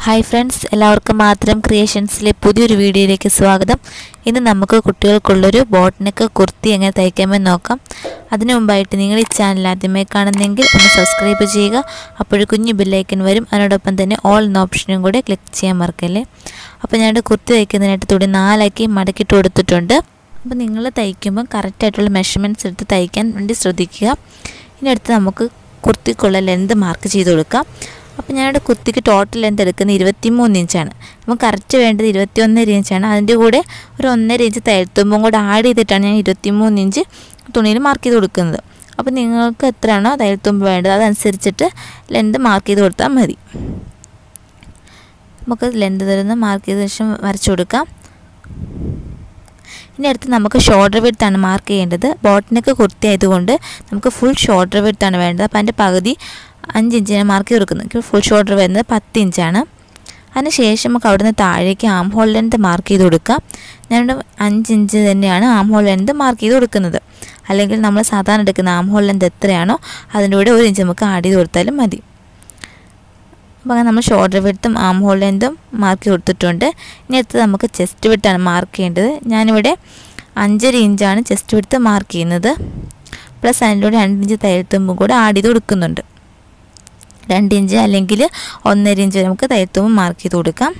hi friends എല്ലാവർക്കും മാത്രം ക്രിയേഷൻസിലെ പുതിയൊരു വീഡിയോയിലേക്ക് സ്വാഗതം ഇന്ന് നമുക്ക് കുട്ടികൾക്കുള്ളൊരു ബോട്ടിനൊക്കെ കുർത്തി എങ്ങനെ തയ്ക്കാമെന്ന് നോക്കാം അതിനു മുമ്പായിട്ട് നിങ്ങൾ ഈ ചാനൽ ആദ്യമായി കാണുന്നെങ്കിൽ ഒന്ന് സബ്സ്ക്രൈബ് ചെയ്യുക അപ്പോൾ കുഞ്ഞു ബെല്ലൈക്കൻ വരും അതിനോടൊപ്പം തന്നെ ഓൾ എന്ന ഓപ്ഷനും കൂടെ ക്ലിക്ക് ചെയ്യാൻ മറക്കല്ലേ അപ്പോൾ ഞാനിവിടെ കുർത്തി തയ്ക്കുന്നതിനായിട്ട് തുണി നാലാക്കി മടക്കിയിട്ട് കൊടുത്തിട്ടുണ്ട് അപ്പോൾ നിങ്ങൾ തയ്ക്കുമ്പോൾ കറക്റ്റായിട്ടുള്ള മെഷർമെൻറ്റ്സ് എടുത്ത് തയ്ക്കാൻ വേണ്ടി ശ്രദ്ധിക്കുക ഇനി അടുത്ത് നമുക്ക് കുർത്തിക്കുള്ള ലെന്ത് മാർക്ക് ചെയ്ത് കൊടുക്കാം അപ്പോൾ ഞാനിവിടെ കുർത്തിക്ക് ടോട്ടൽ ലെന്ത് എടുക്കുന്നത് ഇരുപത്തി മൂന്ന് ഇഞ്ചാണ് നമുക്ക് കറക്റ്റ് വേണ്ടത് ഇരുപത്തി ഒന്നര ഇഞ്ചാണ് അതിൻ്റെ കൂടെ ഒരു ഒന്നര ഇഞ്ച് തയ്യൽത്തുമ്പും കൂടെ ആഡ് ചെയ്തിട്ടാണ് ഞാൻ ഇരുപത്തി മൂന്ന് ഇഞ്ച് തുണിയിൽ മാർക്ക് ചെയ്ത് കൊടുക്കുന്നത് അപ്പോൾ നിങ്ങൾക്ക് എത്രയാണോ തയ്യൽത്തുമ്പ് വേണ്ടത് അതനുസരിച്ചിട്ട് ലെന്ത് മാർക്ക് ചെയ്ത് കൊടുത്താൽ മതി നമുക്ക് ലെന്ത് തരുന്ന മാർക്ക് ചെയ്ത ശേഷം വരച്ചു കൊടുക്കാം ഇനി അടുത്ത് നമുക്ക് ഷോൾഡർ വിഡ്ത്താണ് മാർക്ക് ചെയ്യേണ്ടത് ബോട്ടിനൊക്കെ കുർത്തി ആയതുകൊണ്ട് നമുക്ക് ഫുൾ ഷോൾഡർ വിഡ്ത്താണ് വേണ്ടത് അപ്പോൾ അതിൻ്റെ പകുതി അഞ്ച് ഇഞ്ചിനെ മാർക്ക് ചെയ്ത് കൊടുക്കുന്നത് ഫുൾ ഷോൾഡർ വരുന്നത് പത്ത് ഇഞ്ചാണ് അതിനുശേഷം നമുക്ക് അവിടുന്ന് താഴേക്ക് ആം ഹോൾ ലെന്ത് മാർക്ക് ചെയ്ത് കൊടുക്കാം ഞാനിവിടെ അഞ്ച് ഇഞ്ച് തന്നെയാണ് ആം ഹോൾ ലെന്ത് മാർക്ക് ചെയ്ത് കൊടുക്കുന്നത് അല്ലെങ്കിൽ നമ്മൾ സാധാരണ എടുക്കുന്ന ആം ഹോൾ ലെന്ത് എത്രയാണോ അതിൻ്റെ കൂടെ ഒരു ഇഞ്ച് നമുക്ക് ആഡ് ചെയ്ത് കൊടുത്താലും മതി അപ്പോൾ അങ്ങനെ നമ്മൾ ഷോൾഡർ വിടുത്തും ആം ഹോൾ ലെന്തും മാർക്ക് കൊടുത്തിട്ടുണ്ട് ഇനി അടുത്തത് നമുക്ക് ചെസ്റ്റ് വിട്ടാണ് മാർക്ക് ചെയ്യേണ്ടത് ഞാനിവിടെ അഞ്ചര ഇഞ്ചാണ് ചെസ്റ്റ് വിടുത്ത് മാർക്ക് ചെയ്യുന്നത് പ്ലസ് അതിൻ്റെ കൂടെ രണ്ട് ഇഞ്ച് തയ്യൽത്തുമ്പും കൂടെ ആഡ് ചെയ്ത് കൊടുക്കുന്നുണ്ട് രണ്ട് ഇഞ്ച് അല്ലെങ്കിൽ ഒന്നര ഇഞ്ച് വരെ നമുക്ക് തയ്യൽത്തുമ്പ് മാർക്ക് ചെയ്ത് കൊടുക്കാം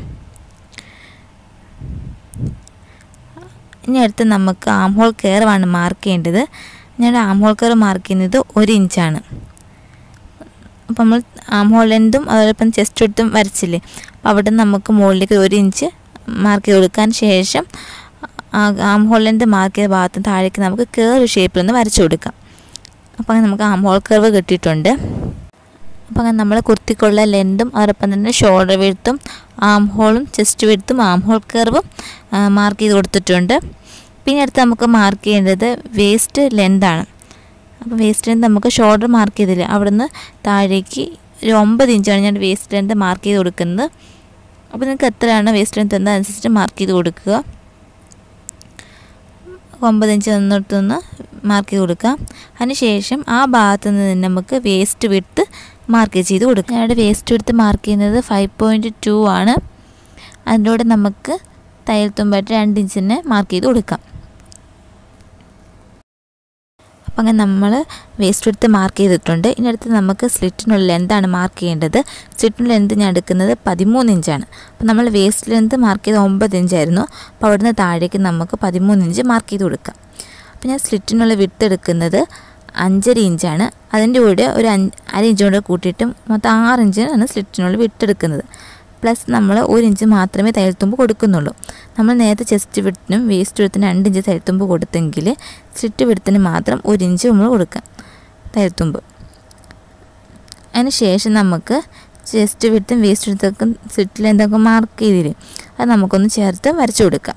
ഇനി അടുത്ത് നമുക്ക് ആം ഹോൾ കെയറാണ് മാർക്ക് ചെയ്യേണ്ടത് ഞാൻ ആം ഹോൾ കെയർ മാർക്ക് ചെയ്യുന്നത് ഒരു ഇഞ്ചാണ് അപ്പോൾ നമ്മൾ ആം ഹോൾ ലെന്തും അതോടൊപ്പം ചെസ്റ്റ് എടുത്തും വരച്ചില്ലേ അപ്പോൾ അവിടെ നമുക്ക് മുകളിലേക്ക് ഒരു ഇഞ്ച് മാർക്ക് ചെയ്ത് കൊടുക്കാൻ ശേഷം ആം ഹോൾ ലെന്ത് മാർക്ക് ചെയ്ത ഭാഗത്ത് താഴേക്ക് നമുക്ക് കേർവ് ഷേപ്പിലൊന്ന് വരച്ചു കൊടുക്കാം അപ്പോൾ അങ്ങനെ നമുക്ക് ആം ഹോൾ കർവ് കിട്ടിയിട്ടുണ്ട് അപ്പോൾ അങ്ങനെ നമ്മൾ കുർത്തിക്കുള്ള ലെന്തും അതോടൊപ്പം തന്നെ ഷോൾഡർ വിഴുത്തും ആം ഹോളും ചെസ്റ്റ് വിഴുത്തും ആം ഹോൾ കർവും മാർക്ക് ചെയ്ത് കൊടുത്തിട്ടുണ്ട് പിന്നെ അടുത്ത് നമുക്ക് മാർക്ക് ചെയ്യേണ്ടത് വേസ്റ്റ് ലെന്താണ് അപ്പോൾ വേസ്റ്റ് ലെന്ത് നമുക്ക് ഷോൾഡർ മാർക്ക് ചെയ്തില്ല അവിടുന്ന് താഴേക്ക് ഒരു ഒമ്പത് ഇഞ്ചാണ് ഞാൻ വേസ്റ്റ് ലെന്ത് മാർക്ക് ചെയ്ത് കൊടുക്കുന്നത് അപ്പോൾ നിങ്ങൾക്ക് എത്രയാണ് വേസ്റ്റ് ലെന്ത് എന്താ അനുസരിച്ചിട്ട് മാർക്ക് ചെയ്ത് കൊടുക്കുക ഒമ്പത് ഇഞ്ച് നിന്നിട്ടൊന്ന് മാർക്ക് ചെയ്ത് കൊടുക്കാം അതിനുശേഷം ആ ഭാഗത്ത് നിന്ന് നമുക്ക് വേസ്റ്റ് വിട്ട് മാർക്ക് ചെയ്ത് കൊടുക്കാം ഞാനിവിടെ വേസ്റ്റ് വിട്ട് മാർക്ക് ചെയ്യുന്നത് ഫൈവ് പോയിൻറ്റ് ടു ആണ് അതിൻ്റെ കൂടെ നമുക്ക് തയ്യൽ തുമ്പായിട്ട് രണ്ട് ഇഞ്ചിന് മാർക്ക് ചെയ്ത് കൊടുക്കാം അപ്പം അങ്ങനെ നമ്മൾ വേസ്റ്റ് എടുത്ത് മാർക്ക് ചെയ്തിട്ടുണ്ട് ഇനി അടുത്ത് നമുക്ക് സ്ലിറ്റിനുള്ള ലെന്താണ് മാർക്ക് ചെയ്യേണ്ടത് സ്ലിറ്റിനുള്ള ലെന്ത് ഞാൻ എടുക്കുന്നത് പതിമൂന്ന് ഇഞ്ചാണ് അപ്പോൾ നമ്മൾ വേസ്റ്റ് ലെന്ത് മാർക്ക് ചെയ്ത് ഒമ്പത് ഇഞ്ചായിരുന്നു അപ്പോൾ അവിടുന്ന് താഴേക്ക് നമുക്ക് പതിമൂന്ന് ഇഞ്ച് മാർക്ക് ചെയ്ത് കൊടുക്കാം അപ്പോൾ ഞാൻ സ്ലിറ്റിനുള്ള വിട്ട് എടുക്കുന്നത് അഞ്ചര ഇഞ്ചാണ് അതിൻ്റെ കൂടെ ഒരു അഞ്ച് അര ഇഞ്ച് കൂടെ കൂട്ടിയിട്ട് മൊത്തം ആറ് ഇഞ്ചാണ് സ്ലിറ്റിനുള്ള വിട്ടെടുക്കുന്നത് പ്ലസ് നമ്മൾ ഒരു ഇഞ്ച് മാത്രമേ തയ്യൽത്തുമ്പ് കൊടുക്കുന്നുള്ളൂ നമ്മൾ നേരത്തെ ചെസ്റ്റ് വിടത്തിനും വേസ്റ്റ് വിടത്തിനും രണ്ട് ഇഞ്ച് തയ്യൽത്തുമ്പ് കൊടുത്തെങ്കിൽ സ്ലിറ്റ് വിടത്തിന് മാത്രം ഒരു ഇഞ്ച് നമ്മൾ കൊടുക്കാം തയ്യൽത്തുമ്പ് അതിന് ശേഷം നമുക്ക് ചെസ്റ്റ് വിടത്തും വേസ്റ്റ് വിടത്തൊക്കെ സ്ലിറ്റിൽ എന്തൊക്കെ മാർക്ക് ചെയ്തില്ലേ അത് നമുക്കൊന്ന് ചേർത്ത് വരച്ചു കൊടുക്കാം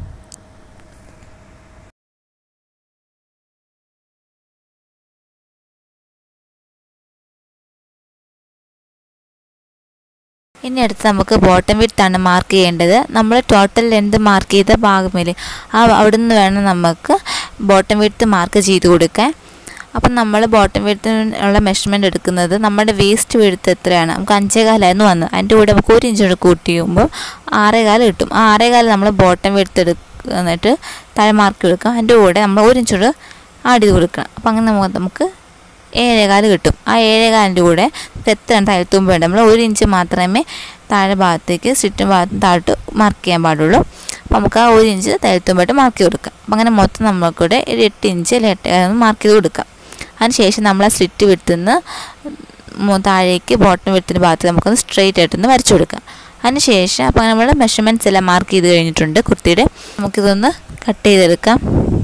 ഇനി അടുത്ത് നമുക്ക് ബോട്ടം വിഡ്ത്താണ് മാർക്ക് ചെയ്യേണ്ടത് നമ്മൾ ടോട്ടൽ ലെന്ത് മാർക്ക് ചെയ്ത ഭാഗമില്ലേ ആ അവിടെ നിന്ന് വേണം നമുക്ക് ബോട്ടം വിഡ്ത്ത് മാർക്ക് ചെയ്ത് കൊടുക്കാൻ അപ്പം നമ്മൾ ബോട്ടം വിഡ്ത്തിനുള്ള മെഷർമെൻറ്റ് എടുക്കുന്നത് നമ്മുടെ വേസ്റ്റ് വിഴുത്ത് എത്രയാണ് നമുക്ക് അഞ്ചേകാലായിരുന്നു വന്നത് അതിൻ്റെ കൂടെ നമുക്ക് ഒരു ഇഞ്ച് കൂടെ കൂട്ടി ചെയ്യുമ്പോൾ ആറേകാല് കിട്ടും ആ ആറേകാല് നമ്മൾ ബോട്ടം വിഡ്ത്ത് എടുന്നിട്ട് താഴെ മാർക്ക് എടുക്കാം അതിൻ്റെ കൂടെ നമ്മൾ ഒരു ഇഞ്ച് കൂടെ ആഡ് ചെയ്ത് കൊടുക്കണം അപ്പം അങ്ങനെ നമുക്ക് നമുക്ക് ഏഴേകാല് കിട്ടും ആ ഏഴേകാലിൻ്റെ കൂടെ എത്രയാണ് തയ്യൽത്തുമ്പ് വേണ്ടത് നമ്മൾ ഒരു ഇഞ്ച് മാത്രമേ താഴെ ഭാഗത്തേക്ക് ചുറ്റും ഭാഗത്ത് താഴോട്ട് മാർക്ക് ചെയ്യാൻ പാടുള്ളൂ അപ്പോൾ നമുക്ക് ആ ഒരു ഇഞ്ച് തയ്യൽത്തുമ്പായിട്ട് മാർക്ക് ചെയ്ത് കൊടുക്കാം അപ്പം അങ്ങനെ മൊത്തം നമുക്കിവിടെ ഒരു എട്ട് ഇഞ്ച് അല്ലെങ്കിൽ എട്ട് മാർക്ക് ചെയ്ത് കൊടുക്കാം അതിനുശേഷം നമ്മൾ ആ സ്ലിറ്റ് വിട്ടുന്ന് താഴേക്ക് ബോട്ടം വിട്ടിന് ഭാഗത്ത് നമുക്കൊന്ന് സ്ട്രെയിറ്റ് ആയിട്ടൊന്ന് വരച്ചു കൊടുക്കാം അതിനുശേഷം അപ്പോൾ നമ്മൾ മെഷർമെൻറ്റ്സ് എല്ലാം മാർക്ക് ചെയ്ത് കഴിഞ്ഞിട്ടുണ്ട് കുർത്തിയുടെ നമുക്കിതൊന്ന് കട്ട് ചെയ്തെടുക്കാം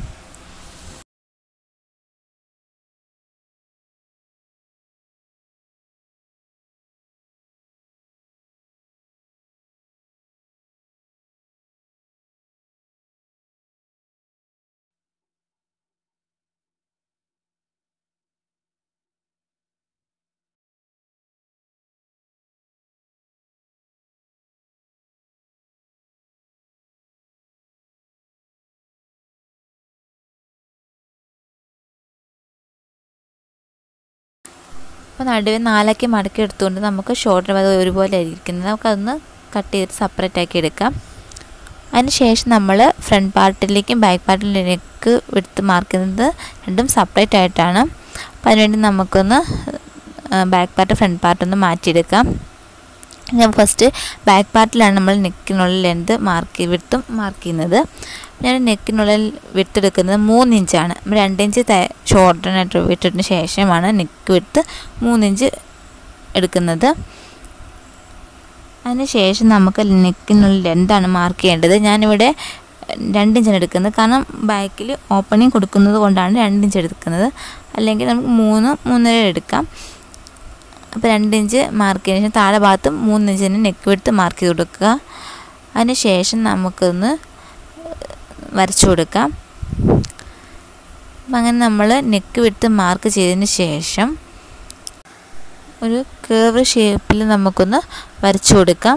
അപ്പോൾ നടുവിൽ നാലാക്കി മടക്കി എടുത്തുകൊണ്ട് നമുക്ക് ഷോൾഡർ ഭാഗം ഒരുപോലെ ഇരിക്കുന്നത് നമുക്കതൊന്ന് കട്ട് ചെയ്തിട്ട് സെപ്പറേറ്റ് ആക്കി എടുക്കാം അതിന് ശേഷം നമ്മൾ ഫ്രണ്ട് പാർട്ടിലേക്കും ബാക്ക് പാർട്ടിലേക്ക് എടുത്ത് മാർക്ക് ചെയ്യുന്നത് രണ്ടും സെപ്പറേറ്റ് ആയിട്ടാണ് അപ്പോൾ അതിനുവേണ്ടി നമുക്കൊന്ന് ബാക്ക് പാർട്ട് ഫ്രണ്ട് പാർട്ട് ഒന്ന് മാറ്റിയെടുക്കാം ഞാൻ ഫസ്റ്റ് ബാക്ക് പാർട്ടിലാണ് നമ്മൾ നെക്കിനുള്ള ലെന്ത് മാർക്ക് വിട്ടും മാർക്ക് ചെയ്യുന്നത് ഞാൻ നെക്കിനുള്ളിൽ വിട്ടെടുക്കുന്നത് മൂന്ന് ഇഞ്ചാണ് രണ്ട് ഇഞ്ച് ഷോർട്ടനായിട്ട് വിട്ടതിന് ശേഷമാണ് നെക്ക് വിട്ട് മൂന്നിഞ്ച് എടുക്കുന്നത് അതിന് ശേഷം നമുക്ക് നെക്കിനുള്ളിൽ എന്താണ് മാർക്ക് ചെയ്യേണ്ടത് ഞാനിവിടെ രണ്ടിഞ്ചാണ് എടുക്കുന്നത് കാരണം ബാക്കിൽ ഓപ്പണിങ് കൊടുക്കുന്നത് കൊണ്ടാണ് രണ്ടിഞ്ച് എടുക്കുന്നത് അല്ലെങ്കിൽ നമുക്ക് മൂന്ന് മൂന്നര എടുക്കാം അപ്പോൾ രണ്ടിഞ്ച് മാർക്ക് ചെയ്തതിന് ശേഷം താഴെ ഭാഗത്ത് മൂന്നിഞ്ചിന് നെക്ക് വിട്ട് മാർക്ക് ചെയ്ത് കൊടുക്കുക അതിന് ശേഷം നമുക്കൊന്ന് വരച്ചു കൊടുക്കാം അപ്പം അങ്ങനെ നമ്മൾ നെക്ക് വിട്ട് മാർക്ക് ചെയ്തതിന് ശേഷം ഒരു കേർവ് ഷേപ്പിൽ നമുക്കൊന്ന് വരച്ചു കൊടുക്കാം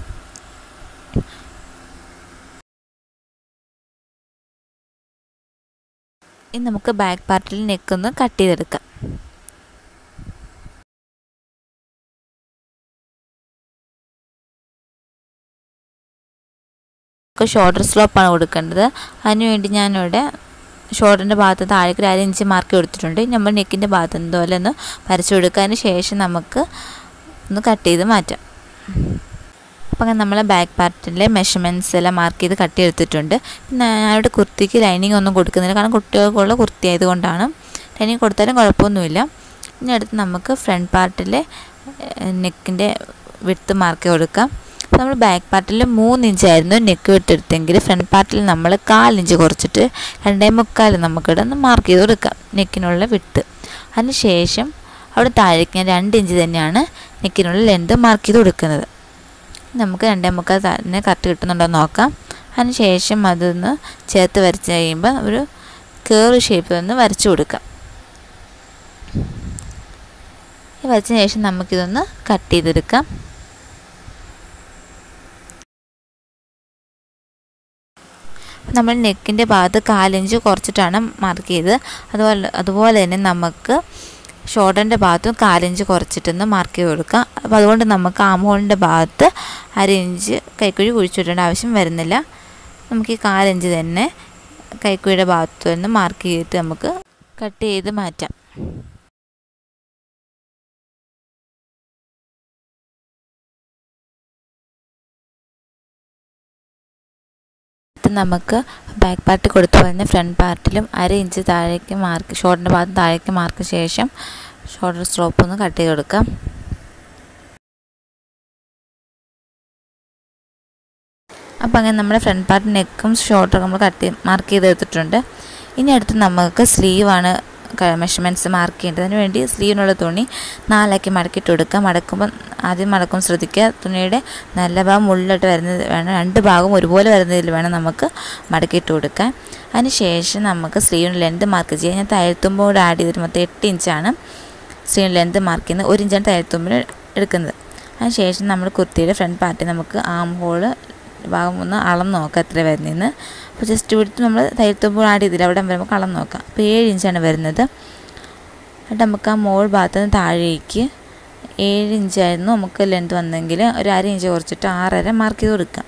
ഇനി നമുക്ക് ബാക്ക് പാർട്ടിൽ നെക്കൊന്ന് കട്ട് ചെയ്തെടുക്കാം ഷോൾഡർ സ്ലോപ്പാണ് കൊടുക്കേണ്ടത് അതിനുവേണ്ടി ഞാനിവിടെ ഷോൾഡറിൻ്റെ ഭാഗത്ത് താഴേക്ക് ഒരു അര ഇഞ്ച് മാർക്ക് കൊടുത്തിട്ടുണ്ട് നമ്മൾ നെക്കിൻ്റെ ഭാഗത്ത് ഇതുപോലെ ഒന്ന് വരച്ചു കൊടുക്കുക അതിന് ശേഷം നമുക്ക് ഒന്ന് കട്ട് ചെയ്ത് മാറ്റാം അപ്പം അങ്ങനെ നമ്മൾ ബാക്ക് പാർട്ടിലെ മെഷർമെൻറ്റ്സ് എല്ലാം മാർക്ക് ചെയ്ത് കട്ട് ചെയ്തെടുത്തിട്ടുണ്ട് പിന്നെ ഞാനിവിടെ കുർത്തിക്ക് ലൈനിങ് ഒന്നും കൊടുക്കുന്നില്ല കാരണം കുട്ടികൾക്കുള്ള കുർത്തി ആയതുകൊണ്ടാണ് ലൈനിങ് കൊടുത്താലും കുഴപ്പമൊന്നുമില്ല ഇനി അടുത്ത് നമുക്ക് ഫ്രണ്ട് പാർട്ടിലെ നെക്കിൻ്റെ വിട്ട് മാർക്ക് കൊടുക്കാം അപ്പോൾ നമ്മൾ ബാക്ക് പാർട്ടിൽ മൂന്ന് ഇഞ്ചായിരുന്നു നെക്ക് വിട്ടെടുത്തെങ്കിൽ ഫ്രണ്ട് പാർട്ടിൽ നമ്മൾ കാലിഞ്ച് കുറച്ചിട്ട് രണ്ടേ മുക്കാൽ നമുക്കിവിടെ ഒന്ന് മാർക്ക് ചെയ്ത് കൊടുക്കാം നെക്കിനുള്ള വിട്ട് അതിന് ശേഷം അവിടെ താഴേക്ക് ഞാൻ രണ്ട് ഇഞ്ച് തന്നെയാണ് നെക്കിനുള്ള ലെന്ത് മാർക്ക് ചെയ്ത് കൊടുക്കുന്നത് നമുക്ക് രണ്ടേ മുക്കാൽ തന്നെ കറക്റ്റ് കിട്ടുന്നുണ്ടോ എന്ന് നോക്കാം അതിന് ശേഷം അതൊന്ന് ചേർത്ത് വരച്ച് കഴിയുമ്പോൾ ഒരു കേർവ് ഷേപ്പിൽ ഒന്ന് വരച്ചു കൊടുക്കാം വരച്ചതിന് ശേഷം നമുക്കിതൊന്ന് കട്ട് ചെയ്തെടുക്കാം നമ്മൾ നെക്കിൻ്റെ ഭാഗത്ത് കാലിഞ്ച് കുറച്ചിട്ടാണ് മാർക്ക് ചെയ്തത് അതുപോലെ അതുപോലെ തന്നെ നമുക്ക് ഷോൾഡറിൻ്റെ ഭാഗത്തും കാലിഞ്ച് കുറച്ചിട്ടൊന്ന് മാർക്ക് ചെയ്ത് കൊടുക്കാം അപ്പോൾ അതുകൊണ്ട് നമുക്ക് ആമോളിൻ്റെ ഭാഗത്ത് അര ഇഞ്ച് കൈക്കുഴി കുഴിച്ചിടേണ്ട ആവശ്യം വരുന്നില്ല നമുക്ക് ഈ കാലിഞ്ച് തന്നെ കൈക്കുഴിയുടെ ഭാഗത്ത് നിന്ന് മാർക്ക് ചെയ്തിട്ട് നമുക്ക് കട്ട് ചെയ്ത് മാറ്റാം നമുക്ക് ബാക്ക് പാർട്ട് കൊടുത്ത പോലെ തന്നെ ഫ്രണ്ട് പാർട്ടിലും അര ഇഞ്ച് താഴേക്ക് മാർക്ക് ഷോൾഡറിൻ്റെ ഭാഗത്ത് താഴേക്ക് മാർക്ക് ശേഷം ഷോൾഡർ സ്ട്രോപ്പ് ഒന്ന് കട്ട് ചെയ്ത് കൊടുക്കാം അപ്പോൾ അങ്ങനെ നമ്മുടെ ഫ്രണ്ട് പാർട്ട് നെക്കും ഷോൾഡറും നമ്മൾ കട്ട് മാർക്ക് ചെയ്ത് എടുത്തിട്ടുണ്ട് ഇനി അടുത്ത് നമുക്ക് സ്ലീവാണ് മെഷർമെൻറ്റ്സ് മാർക്ക് ചെയ്യേണ്ടത് അതിന് വേണ്ടി സ്ലീവിനുള്ള തുണി നാലാക്കി മടക്കിയിട്ട് കൊടുക്കുക മടക്കുമ്പോൾ ആദ്യം മടക്കും ശ്രദ്ധിക്കുക തുണിയുടെ നല്ല ഭാഗം മുള്ളിലോട്ട് വരുന്നത് വേണം രണ്ട് ഭാഗവും ഒരുപോലെ വരുന്നതിൽ വേണം നമുക്ക് മടക്കിയിട്ട് കൊടുക്കാൻ അതിന് ശേഷം നമുക്ക് സ്ലീവിന് ലെന്ത് മാർക്ക് ചെയ്യാം ഞാൻ തയ്യൽത്തുമ്പോട് ആഡ് ചെയ്തിട്ട് മൊത്തം എട്ട് ഇഞ്ചാണ് സ്ലീവിന് ലെന്ത് മാർക്ക് ചെയ്യുന്നത് ഒരു ഇഞ്ചാണ് തയ്യൽത്തുമ്പിന് എടുക്കുന്നത് അതിന് ശേഷം നമ്മൾ കുർത്തിയുടെ ഫ്രണ്ട് പാർട്ടി നമുക്ക് ആം ഹോള് ഭാഗം ഒന്ന് അളന്ന് നോക്കാം എത്ര വരുന്നതെന്ന് അപ്പോൾ ജസ്റ്റ് ഇവിടുത്തെ നമ്മൾ തയ്യൽത്തുമ്പോൾ ആഡ് ചെയ്തില്ല അവിടെ വരുമ്പോൾ അളന്ന് നോക്കാം അപ്പോൾ ഏഴ് ഇഞ്ചാണ് വരുന്നത് എന്നിട്ട് നമുക്ക് ആ മോൾ ഭാഗത്ത് നിന്ന് താഴേക്ക് ഏഴ് ഇഞ്ചായിരുന്നു നമുക്ക് ലെന്ത് വന്നെങ്കിൽ ഒരു അര ഇഞ്ച് കുറച്ചിട്ട് ആറര മാർക്ക് ചെയ്ത് കൊടുക്കാം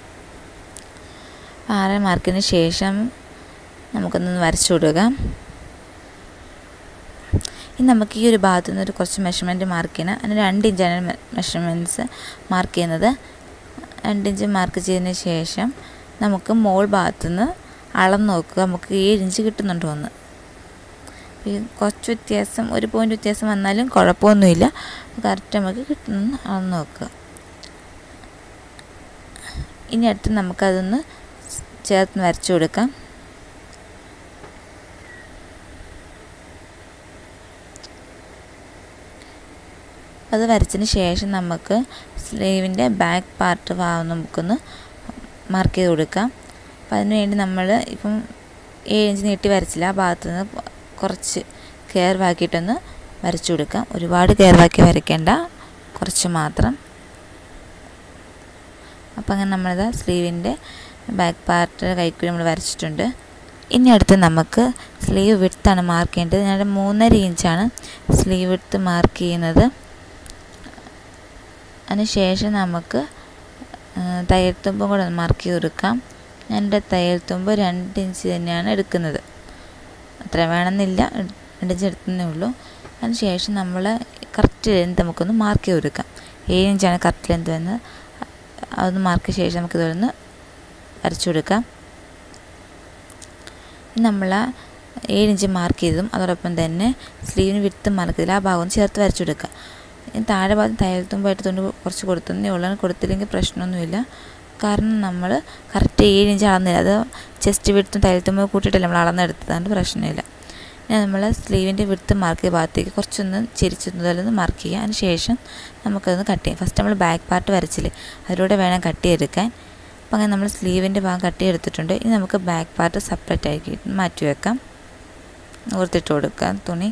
ആറര മാർക്കിന് ശേഷം നമുക്കൊന്ന് വരച്ചു കൊടുക്കാം ഇനി നമുക്ക് ഈ ഒരു ഭാഗത്തു നിന്ന് ഒരു കുറച്ച് മെഷർമെൻറ്റ് മാർക്ക് ചെയ്യണം അതിന് രണ്ട് ഇഞ്ചാണ് മെഷർമെൻറ്റ്സ് മാർക്ക് ചെയ്യുന്നത് രണ്ട് ഇഞ്ച് മാർക്ക് ചെയ്തതിന് ശേഷം നമുക്ക് മോൾ ഭാഗത്തുനിന്ന് അളന്ന് നോക്കുക നമുക്ക് ഏഴ് ഇഞ്ച് കിട്ടുന്നുണ്ടോ എന്ന് ഈ കുറച്ച് വ്യത്യാസം ഒരു പോയിൻ്റ് വ്യത്യാസം വന്നാലും കുഴപ്പമൊന്നുമില്ല കറക്റ്റ് നമുക്ക് കിട്ടുന്നു അളന്ന് നോക്കുക ഇനി അടുത്ത് നമുക്കതൊന്ന് ചേർത്ത് വരച്ചു കൊടുക്കാം അത് വരച്ചതിന് ശേഷം നമുക്ക് സ്ലീവിൻ്റെ ബാക്ക് പാർട്ട് ഭാഗം നമുക്കൊന്ന് മാർക്ക് ചെയ്ത് കൊടുക്കാം അപ്പം അതിന് വേണ്ടി നമ്മൾ ഇപ്പം ഏഴ് ഇഞ്ച് നീട്ടി വരച്ചില്ല ആ ഭാഗത്ത് നിന്ന് കുറച്ച് കെയർവാക്കിയിട്ടൊന്ന് വരച്ചു കൊടുക്കാം ഒരുപാട് കെയർവാക്കി വരയ്ക്കേണ്ട കുറച്ച് മാത്രം അപ്പം അങ്ങനെ നമ്മളിത് സ്ലീവിൻ്റെ ബാക്ക് പാർട്ട് കൈക്കുഴി നമ്മൾ വരച്ചിട്ടുണ്ട് ഇനി അടുത്ത് നമുക്ക് സ്ലീവ് വിട്ത്താണ് മാർക്ക് ചെയ്യേണ്ടത് ഞാൻ മൂന്നര ഇഞ്ചാണ് സ്ലീവ് വിട്ത്ത് മാർക്ക് ചെയ്യുന്നത് അതിനുശേഷം നമുക്ക് തയ്യൽ തുമ്പും കൂടെ മാർക്ക് ചെയ്ത് കൊടുക്കാം ഞാൻ എൻ്റെ തയ്യൽ തുമ്പ് രണ്ട് ഇഞ്ച് തന്നെയാണ് എടുക്കുന്നത് അത്ര വേണമെന്നില്ല രണ്ട് ഇഞ്ച് എടുത്തതേ ഉള്ളൂ അതിനുശേഷം നമ്മൾ കറക്റ്റ് ലെന്ത് നമുക്കൊന്ന് മാർക്ക് ചെയ്ത് കൊടുക്കാം ഏഴ് ഇഞ്ചാണ് കറക്റ്റ് ലെന്ത് വന്നത് അതൊന്ന് മാർക്ക് ശേഷം നമുക്കിതൊന്ന് വരച്ചു കൊടുക്കാം നമ്മൾ ഏഴ് ഇഞ്ച് മാർക്ക് ചെയ്തതും അതോടൊപ്പം തന്നെ സ്ലീവിന് വിടുത്ത് മാർക്ക് ചെയ്തില്ല ആ ഭാഗം ചേർത്ത് വരച്ചു കൊടുക്കുക താഴെ ഭാഗം തയ്യൽ തുമ്പായിട്ട് തുണ്ട് കുറച്ച് കൊടുത്തതേ ഉള്ളൂ കൊടുത്തില്ലെങ്കിൽ പ്രശ്നമൊന്നുമില്ല കാരണം നമ്മൾ കറക്റ്റ് ഏഴ് ഇഞ്ച് അളന്നില്ല അത് ചെസ്റ്റ് വിടുത്തും തയ്യൽ തുമ്പ് കൂട്ടിയിട്ടല്ല നമ്മൾ അളന്നെടുത്തതുകൊണ്ട് പ്രശ്നമില്ല ഇനി നമ്മൾ സ്ലീവിൻ്റെ വിടുത്ത് മാർക്ക് ചെയ്ത ഭാഗത്തേക്ക് കുറച്ചൊന്ന് ചെരിച്ചൊന്ന് മാർക്ക് ചെയ്യുക അതിന് ശേഷം നമുക്കതൊന്ന് കട്ട് ചെയ്യാം ഫസ്റ്റ് നമ്മൾ ബാക്ക് പാർട്ട് വരച്ചില്ലേ അതിലൂടെ വേണം കട്ട് ചെയ്തെടുക്കാൻ അപ്പം അങ്ങനെ നമ്മൾ സ്ലീവിൻ്റെ ഭാഗം കട്ട് ചെയ്തെടുത്തിട്ടുണ്ട് ഇനി നമുക്ക് ബാക്ക് പാർട്ട് സെപ്പറേറ്റ് ആക്കി മാറ്റി വെക്കാം ഓർത്തിട്ട് കൊടുക്കാം തുണി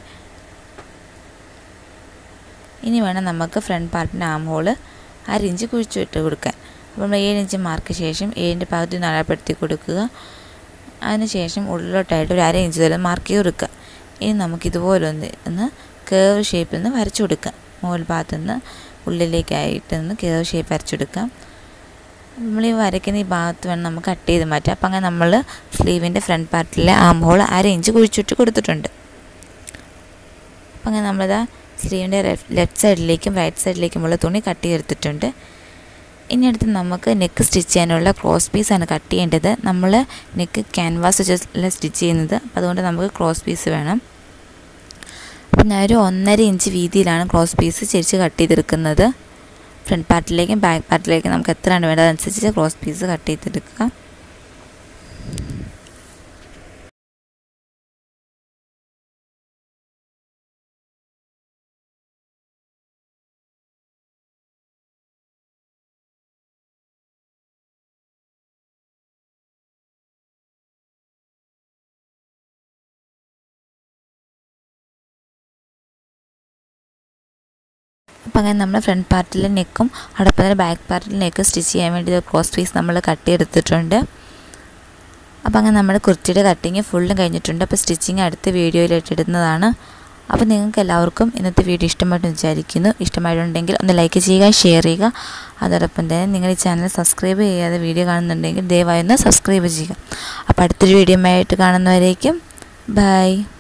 ഇനി വേണം നമുക്ക് ഫ്രണ്ട് പാർട്ടിൻ്റെ ആം ഹോള് അര ഇഞ്ച് കുഴിച്ചിട്ട് കൊടുക്കാൻ അപ്പോൾ നമ്മൾ ഏഴ് ഇഞ്ച് മാർക്ക് ശേഷം ഏഴിൻ്റെ പകുതി ഒന്ന് അളപ്പെടുത്തി കൊടുക്കുക അതിനുശേഷം ഉള്ളിലോട്ടായിട്ട് ഒരു അര ഇഞ്ച് വരെ മാർക്ക് ചെയ്ത് കൊടുക്കുക ഇനി നമുക്കിതുപോലെ ഒന്ന് ഒന്ന് കേവ് ഷേപ്പിൽ നിന്ന് വരച്ചു കൊടുക്കാം മുകൾ ഭാഗത്തു നിന്ന് ഉള്ളിലേക്കായിട്ട് നിന്ന് കേവ് ഷേപ്പ് വരച്ചെടുക്കാം നമ്മൾ ഈ വരയ്ക്കുന്ന ഈ ഭാഗത്ത് വേണം നമുക്ക് കട്ട് ചെയ്ത് മാറ്റാം അപ്പം അങ്ങനെ നമ്മൾ സ്ലീവിൻ്റെ ഫ്രണ്ട് പാർട്ടിലെ ആം ഹോൾ അര ഇഞ്ച് കുഴിച്ചിട്ട് കൊടുത്തിട്ടുണ്ട് അപ്പം അങ്ങനെ നമ്മളിതാ സ്ലീവിൻ്റെ ലെഫ്റ്റ് സൈഡിലേക്കും റൈറ്റ് സൈഡിലേക്കുമുള്ള തുണി കട്ട് ചെയ്തെടുത്തിട്ടുണ്ട് ഇനി അടുത്ത് നമുക്ക് നെക്ക് സ്റ്റിച്ച് ചെയ്യാനുള്ള ക്രോസ് പീസാണ് കട്ട് ചെയ്യേണ്ടത് നമ്മൾ നെക്ക് ക്യാൻവാസ് വെച്ചല്ല സ്റ്റിച്ച് ചെയ്യുന്നത് അപ്പോൾ അതുകൊണ്ട് നമുക്ക് ക്രോസ് പീസ് വേണം അപ്പം ഞാനൊരു ഒന്നര ഇഞ്ച് വീതിയിലാണ് ക്രോസ് പീസ് ചെരിച്ച് കട്ട് ചെയ്തെടുക്കുന്നത് ഫ്രണ്ട് പാർട്ടിലേക്കും ബാക്ക് പാർട്ടിലേക്കും നമുക്ക് എത്രയാണ് വേണ്ടത് അതനുസരിച്ച് ക്രോസ് പീസ് കട്ട് ചെയ്തെടുക്കുക അപ്പോൾ അങ്ങനെ നമ്മൾ ഫ്രണ്ട് പാർട്ടിലെ നെക്കും അതോടൊപ്പം തന്നെ ബാക്ക് പാർട്ടിലെ നെക്കും സ്റ്റിച്ച് ചെയ്യാൻ വേണ്ടി ക്രോസ് പീസ് നമ്മൾ കട്ട് ചെയ്തെടുത്തിട്ടുണ്ട് അപ്പോൾ അങ്ങനെ നമ്മുടെ കുർത്തിയുടെ കട്ടിങ് ഫുള്ളും കഴിഞ്ഞിട്ടുണ്ട് അപ്പോൾ സ്റ്റിച്ചിങ് അടുത്ത വീഡിയോയിലായിട്ട് ഇടുന്നതാണ് അപ്പോൾ നിങ്ങൾക്ക് എല്ലാവർക്കും ഇന്നത്തെ വീഡിയോ ഇഷ്ടമായിട്ട് വിചാരിക്കുന്നു ഇഷ്ടമായിട്ടുണ്ടെങ്കിൽ ഒന്ന് ലൈക്ക് ചെയ്യുക ഷെയർ ചെയ്യുക അതോടൊപ്പം തന്നെ നിങ്ങൾ ഈ ചാനൽ സബ്സ്ക്രൈബ് ചെയ്യാതെ വീഡിയോ കാണുന്നുണ്ടെങ്കിൽ ദയവായി ഒന്ന് സബ്സ്ക്രൈബ് ചെയ്യുക അപ്പോൾ അടുത്തൊരു വീഡിയോ ആയിട്ട് കാണുന്നവരേക്കും ബൈ